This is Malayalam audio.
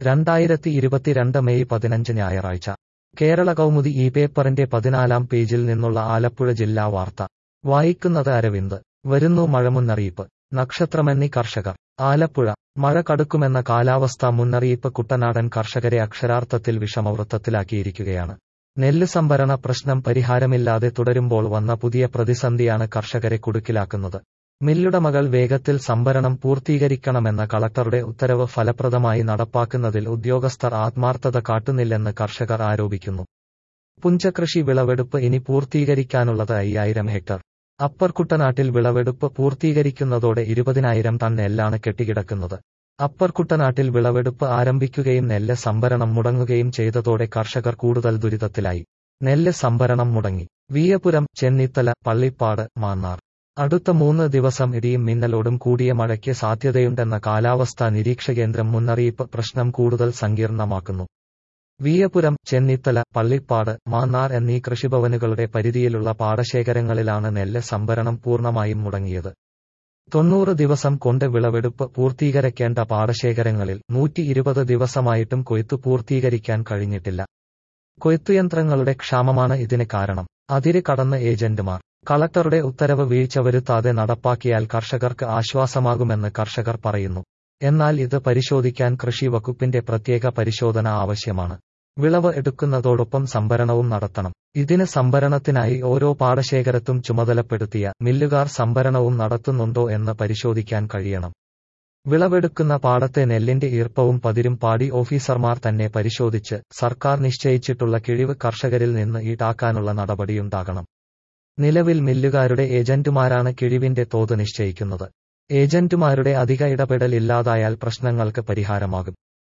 രണ്ടായിരത്തി ഇരുപത്തിരണ്ട് മെയ് പതിനഞ്ച് ഞായറാഴ്ച കേരള കൗമുദി ഈ പേപ്പറിന്റെ പതിനാലാം പേജിൽ നിന്നുള്ള ആലപ്പുഴ ജില്ലാ വാർത്ത വായിക്കുന്നത് അരവിന്ദ് വരുന്നു മഴമുന്നറിയിപ്പ് നക്ഷത്രമെന്നി കർഷകർ ആലപ്പുഴ മഴ കടുക്കുമെന്ന കാലാവസ്ഥാ മുന്നറിയിപ്പ് കുട്ടനാടൻ കർഷകരെ അക്ഷരാർത്ഥത്തിൽ വിഷമവൃത്തത്തിലാക്കിയിരിക്കുകയാണ് നെല്ല് സംഭരണ പ്രശ്നം പരിഹാരമില്ലാതെ തുടരുമ്പോൾ വന്ന പുതിയ പ്രതിസന്ധിയാണ് കർഷകരെ കുടുക്കിലാക്കുന്നത് മില്ലുടമകൾ വേഗത്തിൽ സംഭരണം പൂർത്തീകരിക്കണമെന്ന കളക്ടറുടെ ഉത്തരവ് ഫലപ്രദമായി നടപ്പാക്കുന്നതിൽ ഉദ്യോഗസ്ഥർ ആത്മാർത്ഥത കാട്ടുന്നില്ലെന്ന് കർഷകർ ആരോപിക്കുന്നു പുഞ്ചകൃഷി വിളവെടുപ്പ് ഇനി പൂർത്തീകരിക്കാനുള്ളത് അയ്യായിരം ഹെക്ടർ അപ്പർ കുട്ടനാട്ടിൽ വിളവെടുപ്പ് പൂർത്തീകരിക്കുന്നതോടെ ഇരുപതിനായിരം ടൺ നെല്ലാണ് കെട്ടിക്കിടക്കുന്നത് അപ്പർ കുട്ടനാട്ടിൽ വിളവെടുപ്പ് ആരംഭിക്കുകയും നെല്ല് സംഭരണം മുടങ്ങുകയും ചെയ്തതോടെ കർഷകർ കൂടുതൽ ദുരിതത്തിലായി നെല്ല് സംഭരണം മുടങ്ങി വീയപുരം ചെന്നിത്തല പള്ളിപ്പാട് മാന്നാർ അടുത്ത മൂന്ന് ദിവസം ഇടിയും മിന്നലോടും കൂടിയ മഴയ്ക്ക് സാധ്യതയുണ്ടെന്ന കാലാവസ്ഥാ നിരീക്ഷകേന്ദ്രം മുന്നറിയിപ്പ് പ്രശ്നം കൂടുതൽ സങ്കീർണമാക്കുന്നു വീയപുരം ചെന്നിത്തല പള്ളിപ്പാട് മാന്നാർ എന്നീ കൃഷിഭവനുകളുടെ പരിധിയിലുള്ള പാടശേഖരങ്ങളിലാണ് നെല്ല് സംഭരണം പൂർണ്ണമായും മുടങ്ങിയത് തൊണ്ണൂറ് ദിവസം കൊണ്ട് വിളവെടുപ്പ് പൂർത്തീകരിക്കേണ്ട പാടശേഖരങ്ങളിൽ നൂറ്റി ഇരുപത് ദിവസമായിട്ടും കൊയ്ത്തു പൂർത്തീകരിക്കാൻ കഴിഞ്ഞിട്ടില്ല കൊയ്ത്തുയന്ത്രങ്ങളുടെ ക്ഷാമമാണ് ഇതിന് കാരണം അതിര് കടന്ന് ഏജന്റുമാർ കളക്ടറുടെ ഉത്തരവ് വീഴ്ച വരുത്താതെ നടപ്പാക്കിയാൽ കർഷകർക്ക് ആശ്വാസമാകുമെന്ന് കർഷകർ പറയുന്നു എന്നാൽ ഇത് പരിശോധിക്കാൻ കൃഷി വകുപ്പിന്റെ പ്രത്യേക പരിശോധന ആവശ്യമാണ് വിളവ് എടുക്കുന്നതോടൊപ്പം സംഭരണവും നടത്തണം ഇതിന് സംഭരണത്തിനായി ഓരോ പാടശേഖരത്തും ചുമതലപ്പെടുത്തിയ മില്ലുകാർ സംഭരണവും നടത്തുന്നുണ്ടോ എന്ന് പരിശോധിക്കാൻ കഴിയണം വിളവെടുക്കുന്ന പാടത്തെ നെല്ലിന്റെ ഈർപ്പവും പതിരും പാടി ഓഫീസർമാർ തന്നെ പരിശോധിച്ച് സർക്കാർ നിശ്ചയിച്ചിട്ടുള്ള കിഴിവ് കർഷകരിൽ നിന്ന് ഈടാക്കാനുള്ള നടപടിയുണ്ടാകണം നിലവിൽ മില്ലുകാരുടെ ഏജന്റുമാരാണ് കിഴിവിന്റെ തോത് നിശ്ചയിക്കുന്നത് ഏജന്റുമാരുടെ അധിക ഇടപെടൽ ഇല്ലാതായാൽ പ്രശ്നങ്ങൾക്ക് പരിഹാരമാകും